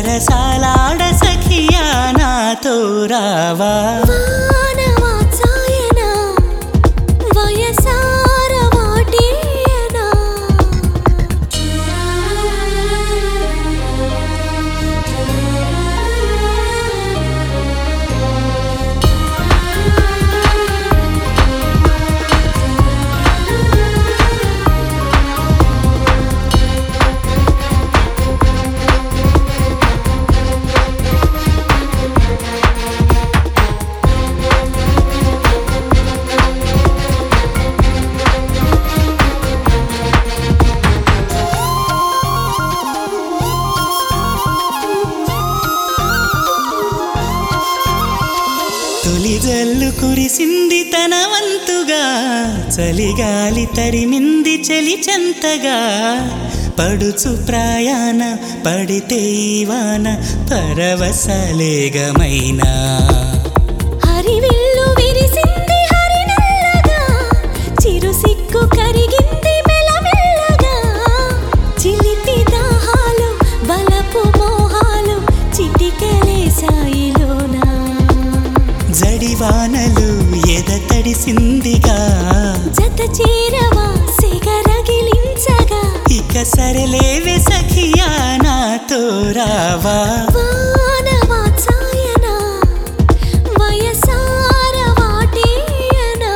సరసాలాడ సఖియా నాతో రావా వానవాత్సాయన వయసార వాటేయనా తొలి జల్లు కురిసింది తన వంతుగా చలిగాలి తరిమింది చలి చెంతగా పడుచు ప్రయాణ పడితే ఈ వాన పరవశలేగమైనా హరివిల్లు విరిసింది హరినల్లగా చిరు సిక్కు కరిగింది మెలమెల్లగా చిలిపి దాహాలు బలపు మోహాలు చిటికెలే సాయిలోనా జడివానలు ఎద తడిసిందిగా జత చేరవా సిగరగిలించగా ఇక సరలేవే సఖియా నాతో రావా వానవాత్సాయన వయసార వాటేయనా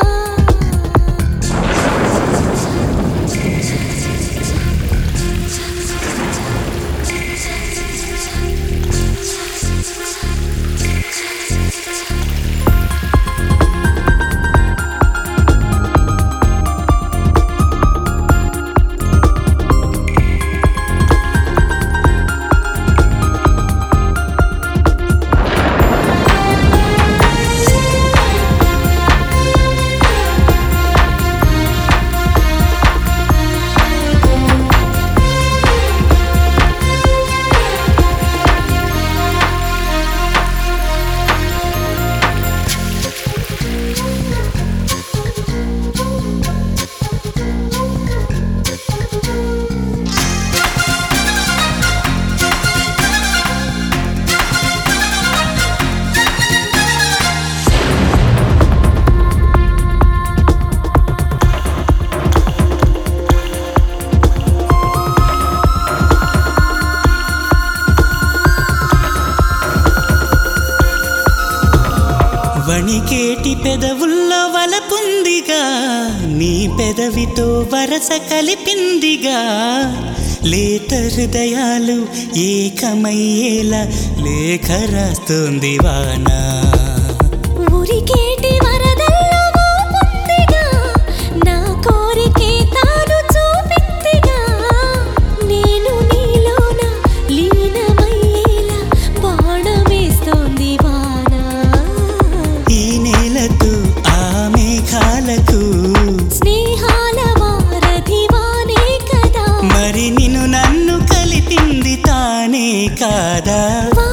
వణికేటి పెదవుల్లో వలపుందిగా నీ పెదవితో వరస కలిపిందిగా లేత హృదయాలు ఏకమయ్యేలా లేఖ రాస్తుంది వానా ఉరికేటి వరదల్లో ఊపుందిగా నా కోరికే తాను చూపిందిగా నేను నీలోన లీనమయ్యేలా బాణమేస్తోంది వాన ఈ నేలకు ఆ మేఘాలకు స్నేహాల వారధివానే కదా మరి నిన్ను నన్ను కలిపింది తానే కాదా వా